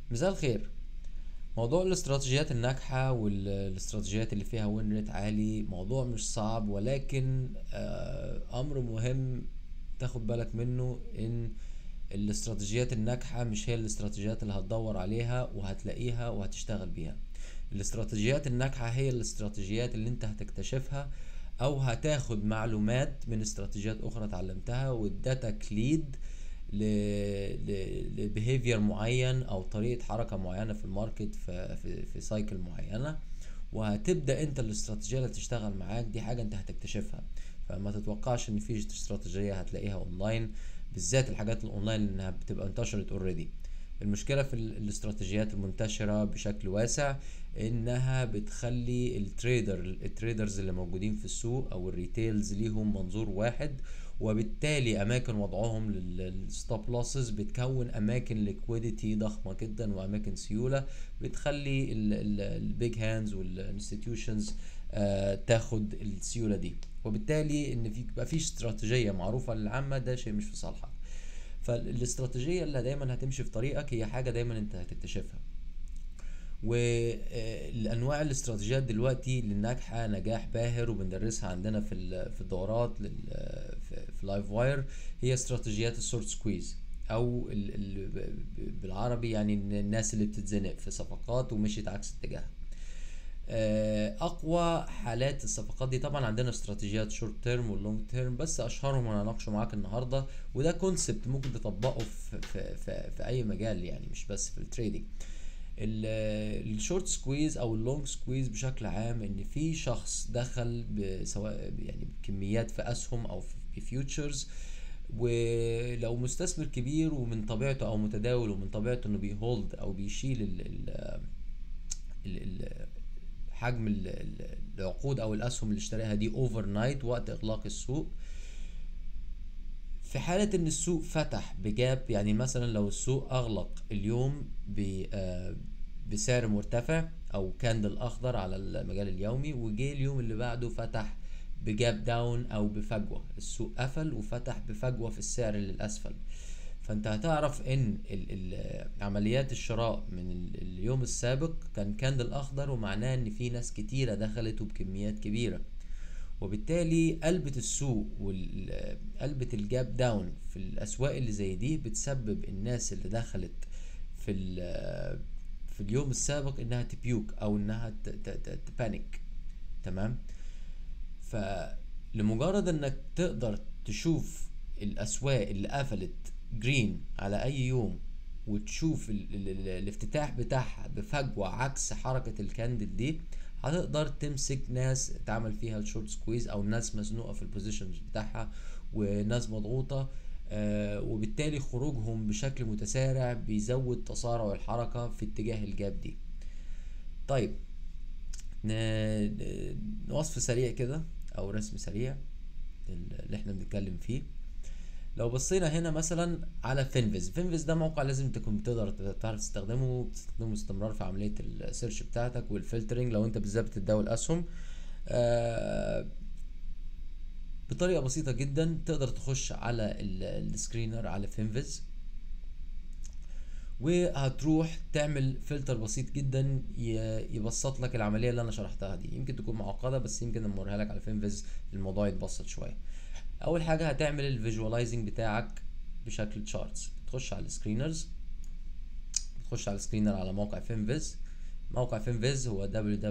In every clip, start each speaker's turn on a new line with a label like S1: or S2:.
S1: مساء الخير موضوع الاستراتيجيات الناجحة والاستراتيجيات اللي فيها وين ريت عالي موضوع مش صعب ولكن آه، أمر مهم تاخد بالك منه إن الاستراتيجيات الناجحة مش هي الاستراتيجيات اللي هتدور عليها وهتلاقيها وهتشتغل بيها الاستراتيجيات الناجحة هي الاستراتيجيات اللي انت هتكتشفها او هتاخد معلومات من استراتيجيات اخرى اتعلمتها وادتك ليد لبيهيفير معين او طريقه حركه معينه في الماركت في في, في سايكل معينه وهتبدا انت الاستراتيجيه اللي تشتغل معاك دي حاجه انت هتكتشفها فما تتوقعش ان في استراتيجيه هتلاقيها اونلاين بالذات الحاجات الاونلاين انها بتبقى انتشرت اوريدي المشكله في الاستراتيجيات المنتشره بشكل واسع انها بتخلي التريدر التريدرز اللي موجودين في السوق او الريتيلز ليهم منظور واحد وبالتالي اماكن وضعهم للستوب لوسز بتكون اماكن ليكويديتي ضخمه جدا واماكن سيوله بتخلي البيج هاندز والانستتيوشنز تاخد السيوله دي وبالتالي ان في بقى فيش استراتيجيه معروفه للعامه ده شيء مش في صالحك فالاستراتيجيه اللي دايما هتمشي في طريقك هي حاجه دايما انت هتكتشفها والانواع الاستراتيجيات دلوقتي اللي ناجحه نجاح باهر وبندرسها عندنا في في الدورات في لايف واير هي استراتيجيات السورت سكويز او بالعربي يعني الناس اللي بتتزنق في صفقات ومشيت عكس اتجاهها اقوى حالات الصفقات دي طبعا عندنا استراتيجيات شورت تيرم واللونج تيرم بس اشهرهم انا هناقشه معاك النهارده وده كونسبت ممكن تطبقه في, في, في, في اي مجال يعني مش بس في التريدينج الشورت سكويز او اللونج سكويز بشكل عام ان في شخص دخل سواء يعني بكميات في اسهم او في فيوتشرز ولو مستثمر كبير ومن طبيعته او متداول ومن طبيعته انه بيهولد او بيشيل ال ال ال حجم العقود او الاسهم اللي اشتراها دي اوفر نايت وقت اغلاق السوق في حالة ان السوق فتح بجاب يعني مثلا لو السوق اغلق اليوم بسعر مرتفع او كاندل اخضر على المجال اليومي وجه اليوم اللي بعده فتح بجاب داون او بفجوة السوق قفل وفتح بفجوة في السعر للاسفل فانت هتعرف ان ال ال عمليات الشراء من اليوم السابق كان كاندل اخضر ومعناه ان في ناس كتيرة دخلت وبكميات كبيرة وبالتالي قلبة السوق وقلبة الجاب داون في الاسواق اللي زي دي بتسبب الناس اللي دخلت في في اليوم السابق انها تبيوك او انها تبانيك تمام فلمجرد انك تقدر تشوف الاسواق اللي قفلت جرين على اي يوم وتشوف ال ال ال الافتتاح بتاعها بفجوة عكس حركة الكاندل دي هتقدر تمسك ناس تعمل فيها الشورت سكويز او ناس مزنوقة في البوزيشنز بتاعها وناس مضغوطة آه وبالتالي خروجهم بشكل متسارع بيزود تسارع الحركة في اتجاه الجاب دي طيب وصف سريع كده او رسم سريع اللي احنا بنتكلم فيه لو بصينا هنا مثلا على فينفيز فينفيز ده موقع لازم تكون تقدر تعرف تستخدمه بتستخدمه باستمرار في عمليه السيرش بتاعتك والفلترنج لو انت بالذات بتتداول اسهم آه بطريقه بسيطه جدا تقدر تخش على السكرينر على فينفيز وهتروح تعمل فلتر بسيط جدا يبسط لك العمليه اللي انا شرحتها دي يمكن تكون معقده بس يمكن لما اوريها لك على فينفيز الموضوع يتبسط شويه اول حاجه هتعمل الفيجواليزنج بتاعك بشكل تشارتس تخش على السكرينرز تخش على السكرينر على موقع فينفيز موقع فينفيز هو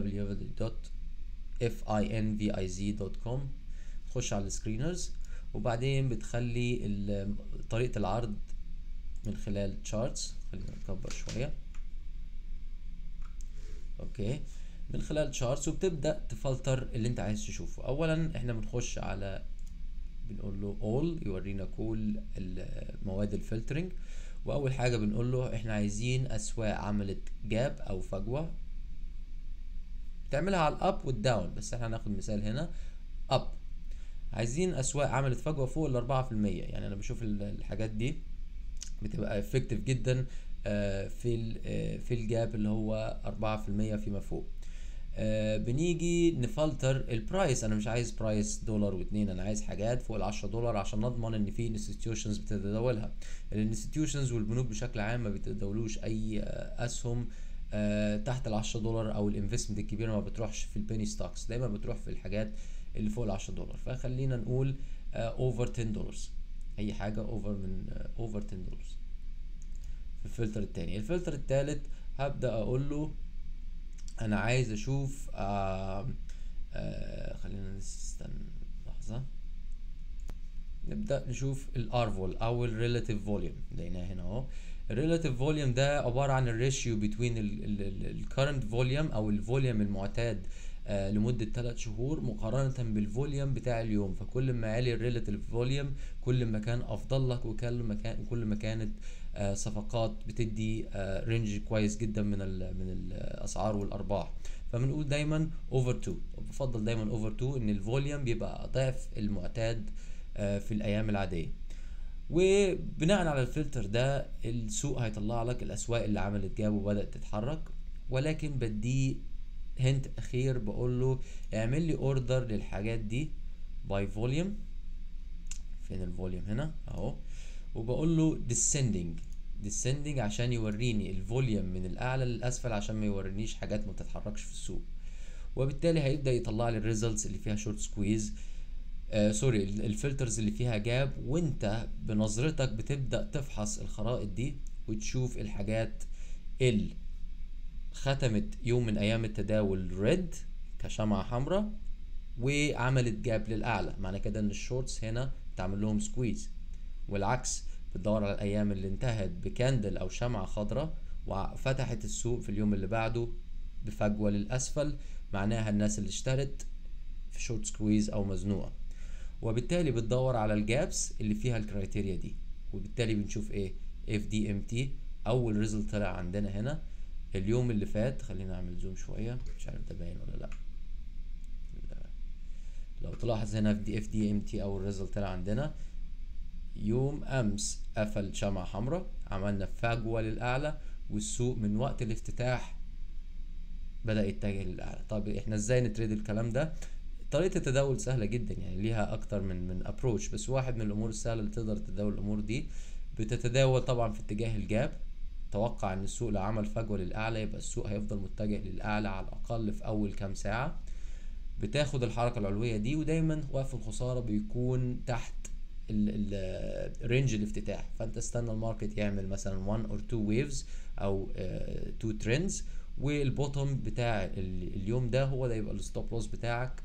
S1: www.finviz.com تخش على السكرينرز وبعدين بتخلي طريقه العرض من خلال تشارتس خلينا نكبر شويه اوكي من خلال تشارتس وبتبدا تفلتر اللي انت عايز تشوفه اولا احنا بنخش على بنقول له all يورينا كل مواد الفلترنج واول حاجه بنقول له احنا عايزين اسواق عملت جاب او فجوه تعملها على الاب والداون بس احنا هناخد مثال هنا اب عايزين اسواق عملت فجوه فوق الأربعة في المية يعني انا بشوف الحاجات دي بتبقى افكتيف جدا في في الجاب اللي هو أربعة في المية فيما فوق آه بنيجي نفلتر البرايس انا مش عايز برايس دولار واتنين انا عايز حاجات فوق العشرة دولار عشان نضمن ان في انستتيوشنز بتتداولها الانستتيوشنز والبنوك بشكل عام ما بيتداولوش اي آه اسهم آه تحت العشرة دولار او الانفستمنت الكبيره ما بتروحش في البيني ستوكس دايما بتروح في الحاجات اللي فوق العشرة دولار فخلينا نقول اوفر 10 دولار اي حاجه اوفر من اوفر 10 دولار في الفلتر التاني الفلتر التالت هبدا اقول له انا عايز اشوف آه آه خلينا نستنى لحظه نبدا نشوف الارفول او الريلاتيف فوليوم لقيناه هنا اهو الريلاتيف فوليوم ده عباره عن الريشيو بين الكرنت فوليوم او الفوليوم المعتاد آه لمدة 3 شهور مقارنة بالفوليوم بتاع اليوم فكل ما عالي الريلاتيف فوليوم كل ما كان افضل لك وكل ما كان كل ما كانت آه صفقات بتدي آه رينج كويس جدا من ال من الاسعار والارباح فبنقول دايما اوفر 2 بفضل دايما اوفر 2 ان الفوليوم بيبقى ضعف المعتاد في الايام العاديه وبناء على الفلتر ده السوق هيطلع لك الاسواق اللي عملت جاب وبدات تتحرك ولكن بديه هنت اخير بقول له اعمل لي اوردر للحاجات دي باي فوليوم فين الفوليوم هنا اهو وبقول له descending descending عشان يوريني الفوليوم من الاعلى للاسفل عشان ما يورينيش حاجات ما بتتحركش في السوق وبالتالي هيبدا يطلع لي الريزلتس اللي فيها شورت سكويز آه سوري الفلترز اللي فيها جاب وانت بنظرتك بتبدا تفحص الخرائط دي وتشوف الحاجات اللي ختمت يوم من ايام التداول ريد كشمعة حمراء وعملت جاب للاعلى معنى كده ان الشورتس هنا تعمل لهم سكويز والعكس بتدور على الايام اللي انتهت بكاندل او شمعة خضراء وفتحت السوق في اليوم اللي بعده بفجوة للاسفل معناها الناس اللي اشترت في شورت سكويز او مزنوقة وبالتالي بتدور على الجابس اللي فيها الكرايتيريا دي وبالتالي بنشوف ايه اف دي ام تي اول ريزلت طلع عندنا هنا اليوم اللي فات خلينا اعمل زوم شويه مش عارف ده باين ولا لا لو تلاحظ هنا في دي اف دي ام تي اول ريزلت طلع عندنا يوم امس قفل شمعة حمراء عملنا فجوة للاعلى والسوق من وقت الافتتاح بدأ يتجه للاعلى طب احنا ازاي نتريد الكلام ده طريقة التداول سهلة جدا يعني ليها أكتر من من أبروش بس واحد من الأمور السهلة اللي تقدر تتداول الأمور دي بتتداول طبعا في اتجاه الجاب توقع ان السوق لو عمل فجوه للاعلى يبقى السوق هيفضل متجه للاعلى على الاقل في اول كام ساعه بتاخد الحركه العلويه دي ودايما وقف الخساره بيكون تحت الرينج الافتتاح فانت استنى الماركت يعمل مثلا 1 اور 2 ويفز او 2 ترندز والبوتوم بتاع اليوم ده هو ده يبقى الستوب لوس بتاعك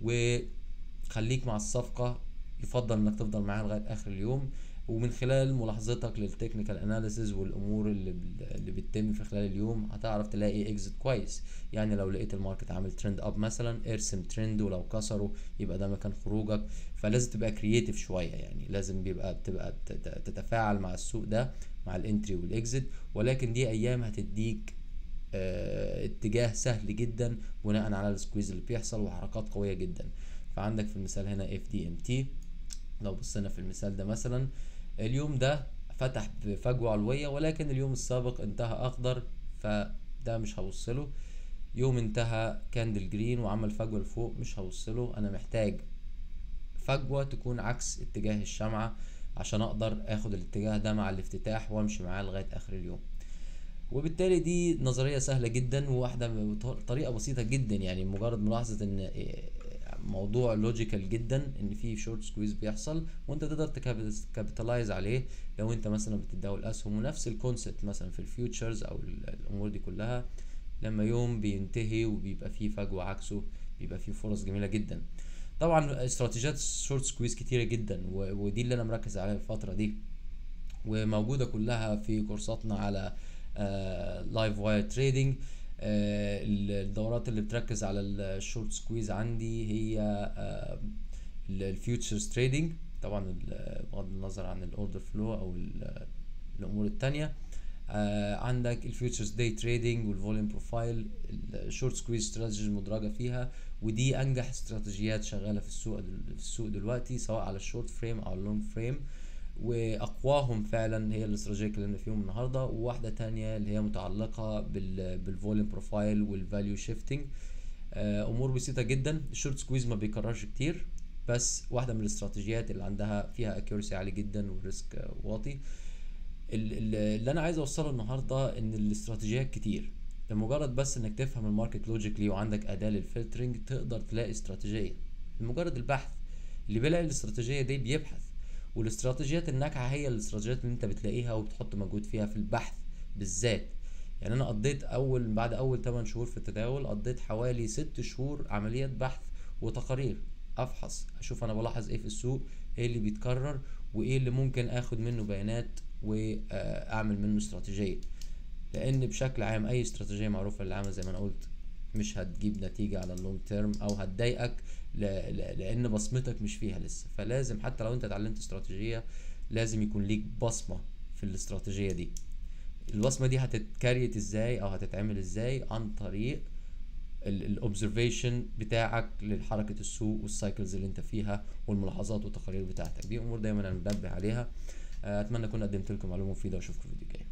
S1: وخليك مع الصفقه يفضل انك تفضل معاها لغايه اخر اليوم ومن خلال ملاحظتك للتكنيكال اناليسيز والامور اللي اللي بتتم في خلال اليوم هتعرف تلاقي اكزit كويس يعني لو لقيت الماركت عامل ترند اب مثلا ارسم ترند ولو كسره يبقى ده مكان خروجك فلازم تبقى كرييتيف شويه يعني لازم بيبقى تبقى تتفاعل مع السوق ده مع الانتري والاكزit ولكن دي ايام هتديك اه اتجاه سهل جدا بناء على السكويز اللي بيحصل وحركات قويه جدا فعندك في المثال هنا اف دي ام تي لو بصينا في المثال ده مثلا اليوم ده فتح بفجوة علوية ولكن اليوم السابق انتهى أخضر فده مش هوصله يوم انتهى كاندل جرين وعمل فجوة لفوق مش هوصله أنا محتاج فجوة تكون عكس اتجاه الشمعة عشان أقدر أخد الاتجاه ده مع الافتتاح وأمشي معاه لغاية آخر اليوم وبالتالي دي نظرية سهلة جدا وواحدة طريقة بسيطة جدا يعني مجرد ملاحظة ان موضوع لوجيكال جدا ان في شورت سكويز بيحصل وانت تقدر تكابيتالايز عليه لو انت مثلا بتتداول اسهم ونفس الكونسبت مثلا في الفيوتشرز او الامور دي كلها لما يوم بينتهي وبيبقى فيه فجوه عكسه بيبقى فيه فرص جميله جدا طبعا استراتيجيات شورت سكويز كتيره جدا ودي اللي انا مركز عليها الفتره دي وموجوده كلها في كورساتنا على لايف واير تريدنج الدورات اللي بتركز على الشورت سكويز عندي هي الفيوتشرز تريدنج طبعا بغض النظر عن الاوردر فلو او الامور التانية عندك الفيوتشرز داي تريدنج والفوليوم بروفايل الشورت سكويز استراتيجي المدرجه فيها ودي انجح استراتيجيات شغاله في السوق في السوق دلوقتي سواء على الشورت فريم او اللونج فريم واقواهم فعلا هي الاستراتيجيه اللي اتكلمنا فيهم النهارده وواحده تانية اللي هي متعلقه بالفوليوم بروفايل والفاليو شيفتنج آه، امور بسيطه جدا الشورت سكويز ما بيكررش كتير بس واحده من الاستراتيجيات اللي عندها فيها اكيورسي عالي جدا والريسك آه، واطي ال- ال- اللي انا عايز اوصله النهارده ان الاستراتيجيات كتير لمجرد بس انك تفهم الماركت لوجيكلي وعندك اداه للفلترنج تقدر تلاقي استراتيجيه لمجرد البحث اللي بيلاقي الاستراتيجيه دي بيبحث والاستراتيجيات الناجحه هي الاستراتيجيات اللي انت بتلاقيها وبتحط مجهود فيها في البحث بالذات يعني انا قضيت اول بعد اول 8 شهور في التداول قضيت حوالي 6 شهور عمليات بحث وتقارير افحص اشوف انا بلاحظ ايه في السوق ايه اللي بيتكرر وايه اللي ممكن اخد منه بيانات واعمل منه استراتيجيه لان بشكل عام اي استراتيجيه معروفه للعامه زي ما انا قلت مش هتجيب نتيجة على اللونج تيرم او هتضايقك ل... ل... لان بصمتك مش فيها لسه فلازم حتى لو انت اتعلمت استراتيجية لازم يكون ليك بصمة في الاستراتيجية دي البصمة دي هتتكريت ازاي او هتتعمل ازاي عن طريق الاوبزرفيشن بتاعك لحركة السوق والسايكلز اللي انت فيها والملاحظات والتقارير بتاعتك دي امور دايما انا بنبه عليها آه، اتمنى اكون قدمت لكم معلومة مفيدة واشوفكم في الفيديو الجاي